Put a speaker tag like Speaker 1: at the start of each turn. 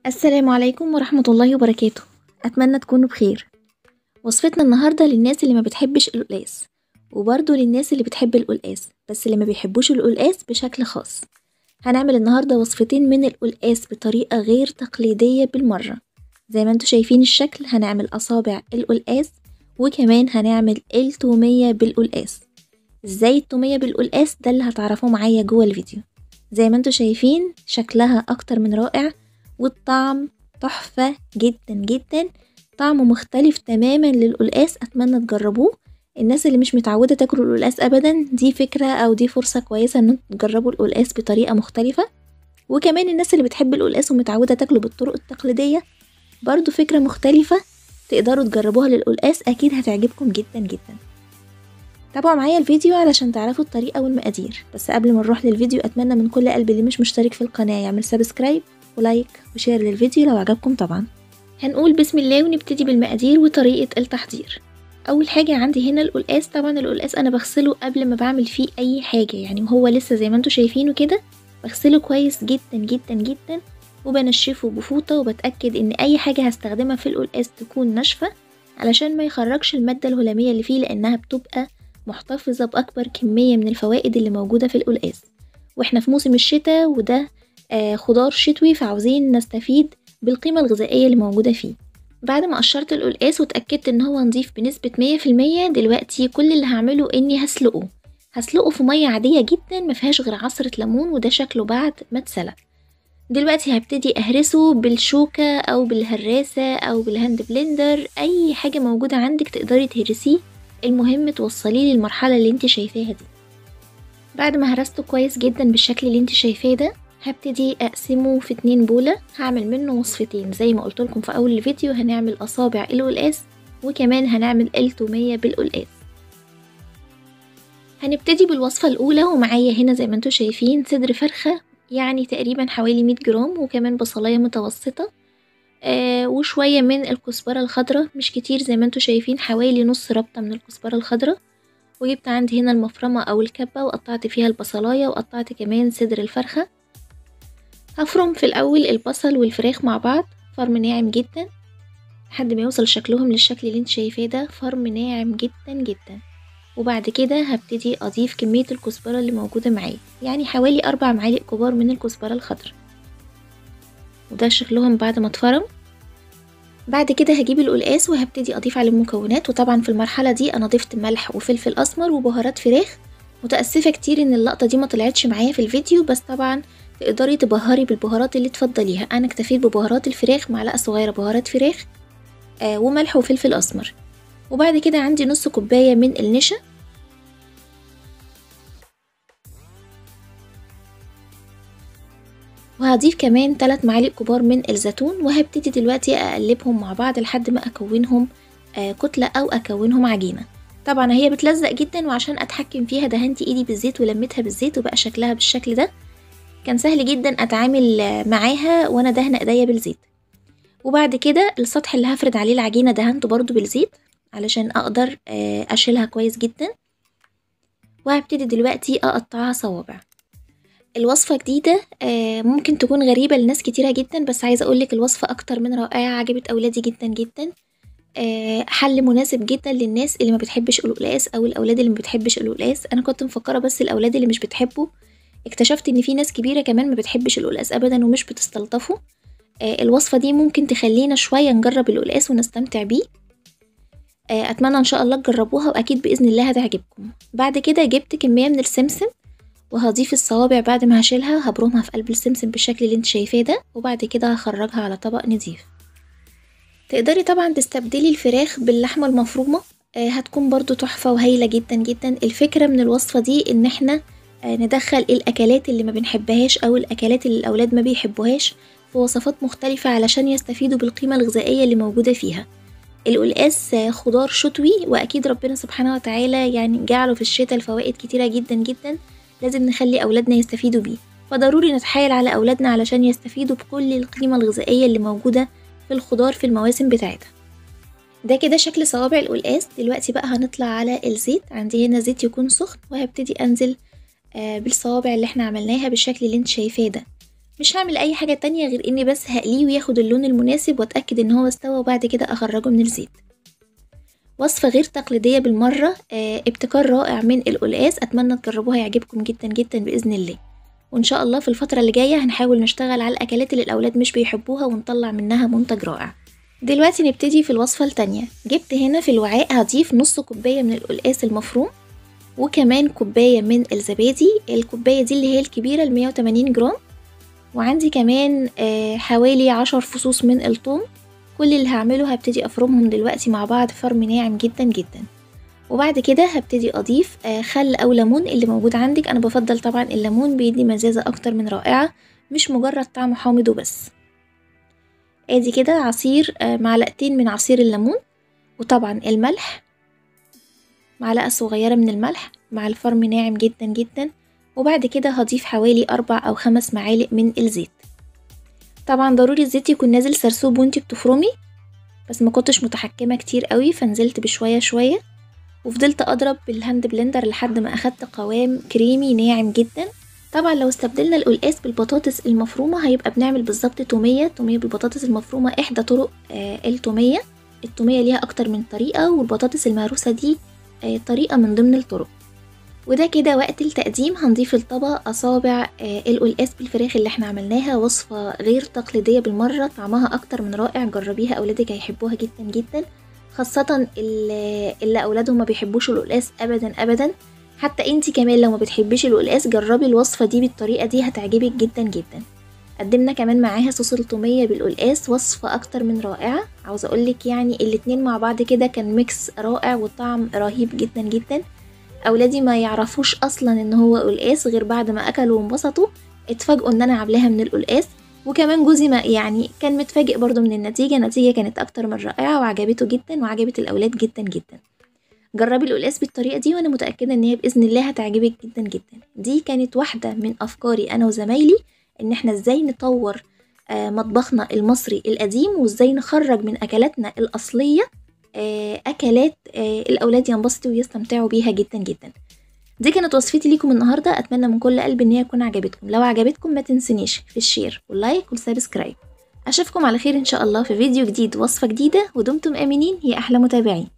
Speaker 1: السلام عليكم ورحمة الله وبركاته أتمنى تكونوا بخير وصفتنا النهاردة للناس اللي ما بتحبش القلقاس وبرضه للناس اللي بتحب القلقاس بس اللي ما بيحبوش القلقاس بشكل خاص هنعمل النهاردة وصفتين من القلقاس بطريقة غير تقليدية بالمرة زي ما انتوا شايفين الشكل هنعمل أصابع القلقاس وكمان هنعمل التومية بالقلقاس ازاي التومية بالقلقاس ده اللي هتعرفوه معايا جوه الفيديو زي ما انتوا شايفين شكلها أكتر من رائع والطعم تحفة جدا جدا طعمه مختلف تماما للقلقاس أتمنى تجربوه الناس اللي مش متعودة تاكل القلقاس أبدا دي فكرة أو دي فرصة كويسة إن انتوا تجربوا القلقاس بطريقة مختلفة وكمان الناس اللي بتحب القلقاس ومتعودة تاكله بالطرق التقليدية برضو فكرة مختلفة تقدروا تجربوها للقلقاس أكيد هتعجبكم جدا جدا تابعوا معايا الفيديو علشان تعرفوا الطريقة والمقادير بس قبل ما نروح للفيديو أتمنى من كل قلب اللي مش مشترك في القناة يعمل سبسكرايب ولايك وشير للفيديو لو عجبكم طبعا هنقول بسم الله ونبتدي بالمقادير وطريقة التحضير أول حاجة عندي هنا القلقاس طبعا القلقاس أنا بغسله قبل ما بعمل فيه أي حاجة يعني وهو لسه زي ما انتوا شايفينه كده بغسله كويس جدا جدا جدا وبنشفه بفوطة وبتأكد إن أي حاجة هستخدمها في القلقاس تكون ناشفة علشان ما يخرجش المادة الهلامية اللي فيه لأنها بتبقى محتفظة بأكبر كمية من الفوائد اللي موجودة في القلقاس واحنا في موسم الشتاء وده آه خضار شتوي فعاوزين نستفيد بالقيمة الغذائية اللي موجودة فيه بعد ما قشرت القلقاس واتأكدت ان هو نضيف بنسبة مية في المية دلوقتي كل اللي هعمله اني هسلقه هسلقه في مية عادية جدا مفيهاش غير عصرة ليمون وده شكله بعد ما اتسلق دلوقتي هبتدي اهرسه بالشوكة او بالهراسة او بالهاند بلندر اي حاجة موجودة عندك تقدري تهرسيه المهم توصليه للمرحلة اللي انت شايفاها دي بعد ما هرسته كويس جدا بالشكل اللي انت شايفاه ده هبتدي اقسمه في اتنين بولة هعمل منه وصفتين زي ما قلت لكم في اول الفيديو هنعمل اصابع القلقاس وكمان هنعمل التومية بالقلقاس هنبتدي بالوصفة الاولى ومعايا هنا زي ما انتوا شايفين صدر فرخة يعني تقريبا حوالي 100 جرام وكمان بصلاية متوسطة آه وشوية من الكزبرة الخضراء مش كتير زي ما انتوا شايفين حوالي نص ربطة من الكزبرة الخضراء وجبت عندي هنا المفرمة او الكبة وقطعت فيها البصلاية وقطعت كمان صدر الفرخة هفرم في الاول البصل والفراخ مع بعض فرم ناعم جدا لحد ما يوصل شكلهم للشكل اللي انت شايفاه ده فرم ناعم جدا جدا وبعد كده هبتدي اضيف كمية الكزبرة اللي موجودة معايا يعني حوالي اربع معالق كبار من الكزبرة الخضراء وده شكلهم بعد ما اتفرم بعد كده هجيب القلقاس وهبتدي اضيف عليه المكونات وطبعا في المرحله دي انا ضفت ملح وفلفل اسمر وبهارات فراخ متاسفه كتير ان اللقطه دي ما طلعتش معايا في الفيديو بس طبعا تقدري تبهري بالبهارات اللي تفضليها انا اكتفيت ببهارات الفراخ معلقه صغيره بهارات فراخ آه وملح وفلفل اسمر وبعد كده عندي نص كوبايه من النشا وهضيف كمان 3 معالق كبار من الزيتون وهبتدي دلوقتي اقلبهم مع بعض لحد ما اكونهم آه كتلة او اكونهم عجينة طبعا هي بتلزق جدا وعشان اتحكم فيها دهنت ايدي بالزيت ولميتها بالزيت وبقى شكلها بالشكل ده كان سهل جدا اتعامل معاها وانا دهنة ايديا بالزيت وبعد كده السطح اللي هفرد عليه العجينة دهنته برضو بالزيت علشان اقدر آه اشيلها كويس جدا وهبتدي دلوقتي اقطعها صوابع الوصفة جديدة ممكن تكون غريبة لناس كتيرة جدا بس عايزة أقولك الوصفة أكتر من رائعة عجبت أولادي جدا جدا حل مناسب جدا للناس اللي ما بتحبش القلقاس أو الأولاد اللي ما بتحبش القلقاس أنا كنت مفكرة بس الأولاد اللي مش بتحبه اكتشفت إن في ناس كبيرة كمان ما بتحبش القلقاس أبدا ومش بتستلطفه الوصفة دي ممكن تخلينا شوية نجرب القلقاس ونستمتع بيه أتمنى إن شاء الله تجربوها وأكيد بإذن الله هتعجبكم بعد كده جبت كمية من السمسم وهضيف الصوابع بعد ما هشيلها هبرمها في قلب السمسم بالشكل اللي انت شايفاه ده وبعد كده هخرجها على طبق نضيف تقدري طبعا تستبدلي الفراخ باللحمة المفرومة آه هتكون برضو تحفة وهايلة جدا جدا الفكرة من الوصفة دي ان احنا آه ندخل الاكلات اللي ما بنحبهاش او الاكلات اللي الاولاد ما بيحبوهاش في وصفات مختلفة علشان يستفيدوا بالقيمة الغذائية اللي موجودة فيها القلقاس خضار شتوي واكيد ربنا سبحانه وتعالى يعني جعله في الشتاء الفوائد كتيرة جدا جدا لازم نخلي أولادنا يستفيدوا بيه فضروري نتحايل على أولادنا علشان يستفيدوا بكل القيمة الغذائية اللي موجودة في الخضار في المواسم بتاعتها ده كده شكل صوابع القلقاس دلوقتي بقى هنطلع على الزيت عندي هنا زيت يكون سخن وهبتدي أنزل آه بالصوابع اللي احنا عملناها بالشكل اللي انت شايفاه ده مش هعمل اي حاجة تانية غير اني بس هقليه وياخد اللون المناسب واتأكد ان هو استوى وبعد كده اخرجه من الزيت وصفة غير تقليدية بالمرة آه، ابتكار رائع من القلقاس أتمنى تجربوها يعجبكم جدا جدا بإذن الله وإن شاء الله في الفترة اللي جاية هنحاول نشتغل على الأكلات اللي الأولاد مش بيحبوها ونطلع منها منتج رائع دلوقتي نبتدي في الوصفة التانية جبت هنا في الوعاء هضيف نص كوباية من القلقاس المفروم وكمان كوباية من الزبادي الكوباية دي اللي هي الكبيرة المية وتمانين جرام وعندي كمان آه، حوالي عشر فصوص من الثوم كل اللي هعمله هبتدي افرمهم دلوقتي مع بعض فرم ناعم جدا جدا وبعد كده هبتدي اضيف آه، خل او ليمون اللي موجود عندك انا بفضل طبعا الليمون بيدي مزازة اكتر من رائعة مش مجرد طعم حامض وبس ادي كده عصير آه، معلقتين من عصير الليمون وطبعا الملح معلقة صغيرة من الملح مع الفرم ناعم جدا جدا وبعد كده هضيف حوالي أربع أو خمس معالق من الزيت طبعا ضروري الزيت يكون نازل سرسوب وانتي بتفرمي بس ما كنتش متحكمة كتير قوي فنزلت بشوية شوية وفضلت أضرب بالهاند بلندر لحد ما أخدت قوام كريمي ناعم جدا طبعا لو استبدلنا القلقاس بالبطاطس المفرومة هيبقى بنعمل بالظبط تومية تومية بالبطاطس المفرومة إحدى طرق آه التومية التومية ليها أكتر من طريقة والبطاطس المهروسة دي آه طريقة من ضمن الطرق وده كده وقت التقديم هنضيف الطبق أصابع آه القلقاس بالفراخ اللي احنا عملناها وصفة غير تقليدية بالمرة طعمها أكتر من رائع جربيها أولادك هيحبوها جدا جدا خاصة اللي, اللي أولادهم ما بيحبوش القلقاس أبدا أبدا حتى انتي كمان لو ما بتحبيش القلقاس جربي الوصفة دي بالطريقة دي هتعجبك جدا جدا قدمنا كمان معاها صوص التومية بالقلقاس وصفة أكتر من رائعة عاوزة أقولك يعني الاتنين مع بعض كده كان ميكس رائع وطعم رهيب جدا جدا أولادي ما يعرفوش أصلا إن هو قلقاس غير بعد ما أكلوا وانبسطوا اتفاجئوا إن أنا عاملاها من القلقاس وكمان جوزي ما يعني كان متفاجئ برضو من النتيجة النتيجة كانت أكتر من رائعة وعجبته جدا وعجبت الأولاد جدا جدا جربي القلقاس بالطريقة دي وأنا متأكدة إن هي بإذن الله هتعجبك جدا جدا دي كانت واحدة من أفكاري أنا وزمايلي إن إحنا إزاي نطور آه مطبخنا المصري القديم وإزاي نخرج من أكلاتنا الأصلية آه أكلات آه الأولاد ينبسطوا ويستمتعوا بيها جدا جدا دي كانت وصفتي ليكم النهاردة أتمنى من كل قلب إن هي تكون عجبتكم لو عجبتكم ما تنسونيش في الشير واللايك والسبسكرايب أشوفكم على خير إن شاء الله في فيديو جديد وصفة جديدة ودمتم آمنين يا أحلى متابعين